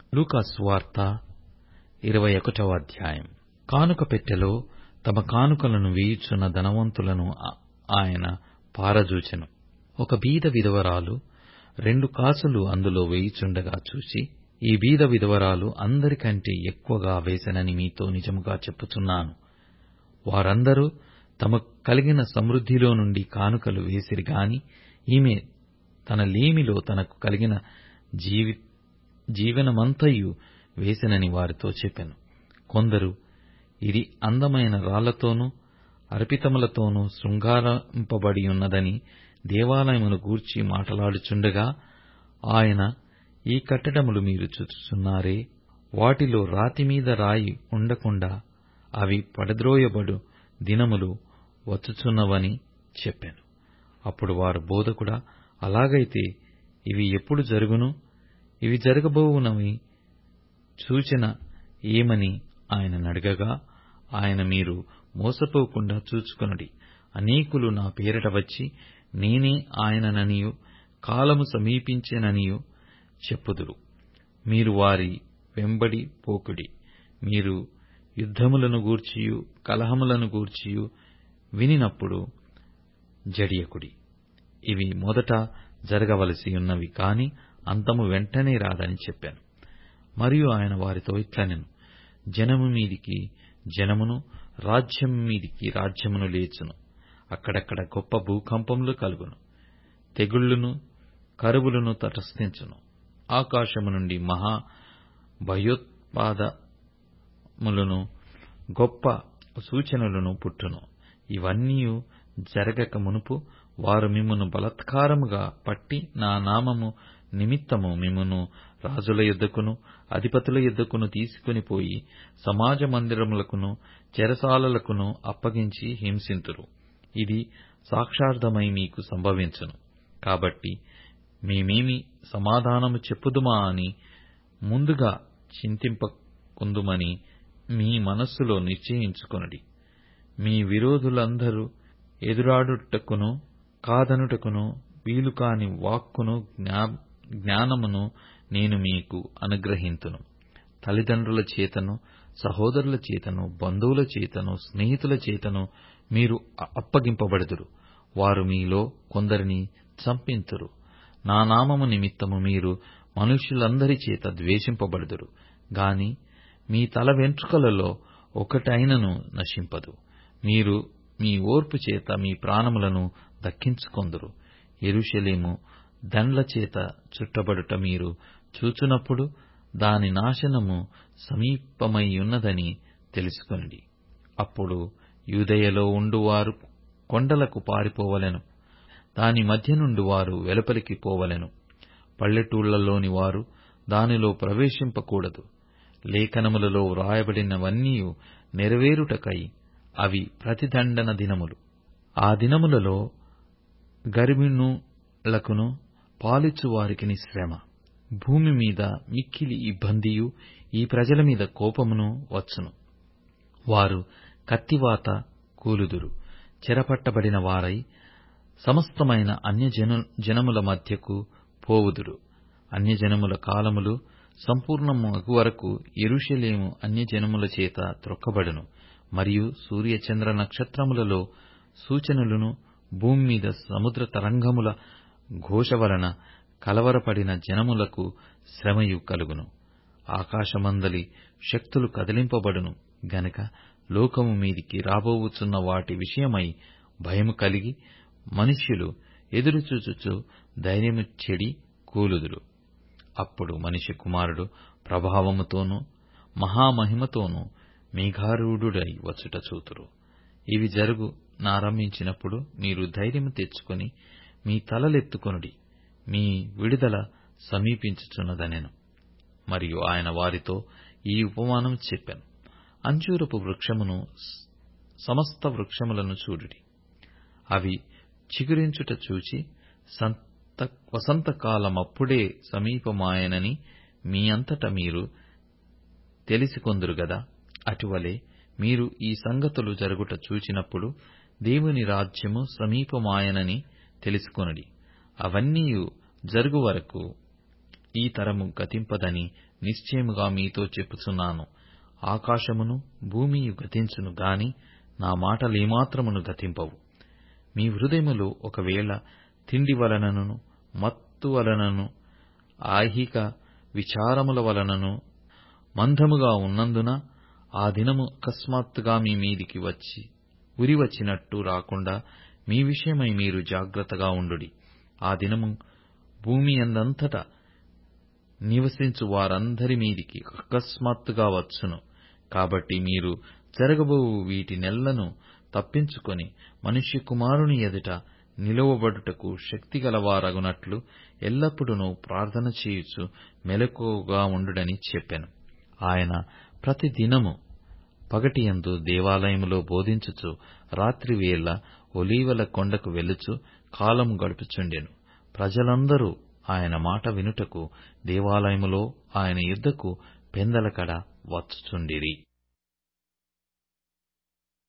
లూకాసు వార్త ఇరవై ఒకటవ అధ్యాయం కానుక పెట్టెలో తమ కానుకలను వేయుచున్న ధనవంతులను ఆయన పారజూచెను ఒక బీద విధవరాలు రెండు కాసులు అందులో వేయుచుండగా చూచి ఈ బీద విధవరాలు అందరికంటే ఎక్కువగా వేసెనని మీతో నిజముగా చెప్పుచున్నాను వారందరూ తమకు కలిగిన సమృద్ధిలో నుండి కానుకలు వేసిరి గాని ఈమె తన లేమిలో తనకు కలిగిన జీవనమంతయు వేసెనని వారితో చెప్పెను కొందరు ఇది అందమైన రాళ్లతోనూ అర్పితములతోనూ శృంగారింపబడియున్నదని దేవాలయమును గూర్చి మాటలాడుచుండగా ఆయన ఈ కట్టడములు మీరు చూచుచున్నారే వాటిలో రాతిమీద రాయి ఉండకుండా అవి పడద్రోయబడు దినములు వచ్చుచున్నవని చెప్పెను అప్పుడు వారు బోధకుడా అలాగైతే ఇవి ఎప్పుడు జరుగును ఇవి జరగబోవునవి సూచన ఏమని ఆయననడగగా ఆయన మీరు మోసపోకుండా చూచుకొనుడి అనేకులు నా పేరిట వచ్చి నేనే ఆయనననియూ కాలము సమీపించెననియూ చెప్పుదురు మీరు వారి వెంబడి పోకుడి మీరు యుద్ధములను గూర్చియూ కలహములను గూర్చియూ వినినప్పుడు జడియకుడి ఇవి మొదట జరగవలసియున్నవి కాని అంతము వెంటనే రాదని చెప్పాను మరియు ఆయన వారితో ఇట్లనెను జనము మీదికి జనమును రాజ్యము మీదికి రాజ్యమును లేచును అక్కడక్కడ గొప్ప భూకంపములు కలుగును తెగుళ్లును కరువులను తటస్థించును ఆకాశము నుండి మహా భయోత్పాదములను గొప్ప సూచనలను పుట్టును ఇవన్నీయు జరగక మునుపు వారు మిమ్మును బలాత్కారముగా పట్టి నా నామము నిమిత్తము మిమ్మును రాజుల యొద్దకును అధిపతుల యొద్దకును తీసుకొని పోయి సమాజ మందిరములకును చెరసాలలకును అప్పగించి హింసింతురు ఇది సాక్షార్థమై మీకు సంభవించును కాబట్టి మేమేమి సమాధానము చెప్పుదుమా అని ముందుగా చింతింపకుందుమని మీ మనస్సులో నిశ్చయించుకొనుడి మీ విరోధులందరూ ఎదురాడుటకును కాదనుటకును వీలుకాని వాక్కును జ్ఞానమును నేను మీకు అనుగ్రహింతును తల్లిదండ్రుల చేతను సహోదరుల చేతను బంధువుల చేతను స్నేహితుల చేతను మీరు అప్పగింపబడుదురు వారు మీలో కొందరిని చంపింతురు నా నామము నిమిత్తము మీరు మనుష్యులందరి చేత ద్వేషింపబడుదురు గాని మీ తల వెంట్రుకలలో ఒకటైనను నశింపదు మీరు మీ ఓర్పు చేత మీ ప్రాణములను దక్కించుకొందురు యెరూషలేము దండ్ల చేత చుట్టబడుట మీరు చూచునప్పుడు దాని నాశనము సమీపమైయున్నదని తెలుసుకొనుడి అప్పుడు యూదయలో ఉండువారు కొండలకు పారిపోవలెను దాని మధ్య నుండి వారు వెలుపలికి పోవలెను పల్లెటూళ్లలోని వారు దానిలో ప్రవేశింపకూడదు లేఖనములలో వ్రాయబడినవన్నీయు నెరవేరుటకై అవి ప్రతిదండన దినములు ఆ దినములలో గర్భిణులకును పాలిచ్చు వారికిని శ్రమ భూమి మీద మిక్కిలి ఇబ్బందియు ఈ ప్రజల మీద కోపమును వచ్చును వారు కత్తివాత కూలుదురు చెరపట్టబడిన వారై సమస్తమైన అన్యజనముల మధ్యకు పోవుదురు అన్యజనముల కాలములు సంపూర్ణమగు వరకు యెరూషలేము అన్యజనముల చేత త్రొక్కబడును మరియు సూర్య చంద్ర నక్షత్రములలో సూచనలును భూమి మీద సముద్ర తరంగముల ఘోష వలన కలవరపడిన జనములకు శ్రమయు కలుగును ఆకాశమందలి శక్తులు కదిలింపబడును గనక లోకము మీదికి రాబోవుచున్న వాటి విషయమై భయము కలిగి మనుష్యులు ఎదురుచూచుచు ధైర్యము చెడి కూలుదురు అప్పుడు మనిషి కుమారుడు ప్రభావముతోనూ మహామహిమతోనూ మేఘారూఢుడై వచ్చుట చూతురు ఇవి జరుగు నారంభించినప్పుడు మీరు ధైర్యము తెచ్చుకొని మీ తలలెత్తుకొనుడి మీ విడుదల సమీపించుచున్నదనెను మరియు ఆయన వారితో ఈ ఉపమానం చెప్పెను అంజూరపు వృక్షమును సమస్త వృక్షములను చూడుడి అవి చిగురించుట చూచి వసంతకాలమప్పుడే సమీపమాయెనని మీ అంతట మీరు తెలిసికొందురు గదా అటువలే మీరు ఈ సంగతులు జరుగుట చూచినప్పుడు దేవుని రాజ్యము సమీపమాయెనని తెలుసుకొనుడి అవన్నీయు జరుగు వరకు ఈ తరము గతింపదని నిశ్చయముగా మీతో చెప్పుచున్నాను ఆకాశమును భూమియు గతించును గాని నా మాటలేమాత్రమును గతింపవు మీ హృదయములో ఒకవేళ తిండి వలనను మత్తు వలనను ఐహిక విచారముల వలనను మందముగా ఉన్నందున ఆ దినము అకస్మాత్తుగా మీ మీదికి వచ్చి ఉరి వచ్చినట్టు రాకుండా మీ విషయమై మీరు జాగ్రత్తగా ఉండుడి ఆ దినము భూమి యందంతటా నివసించు వారందరి మీదికి అకస్మాత్తుగా వచ్చును కాబట్టి మీరు జరగబోవు వీటినెల్లను తప్పించుకొని మనుష్య కుమారుని ఎదుట నిలువబడుటకు శక్తిగలవారగునట్లు ఎల్లప్పుడూ ప్రార్థన చేయుచు మెలకువగా ఉండుడని చెప్పెను ఆయన ప్రతి దినము పగటియందు దేవాలయములో బోధించుచు రాత్రివేళ ఒలీవల కొండకు వెళ్ళుచు కాలము గడుపుచుండెను ప్రజలందరూ ఆయన మాట వినుటకు దేవాలయములో ఆయన యొద్దకు పెందలకడ వచ్చుచుండిరి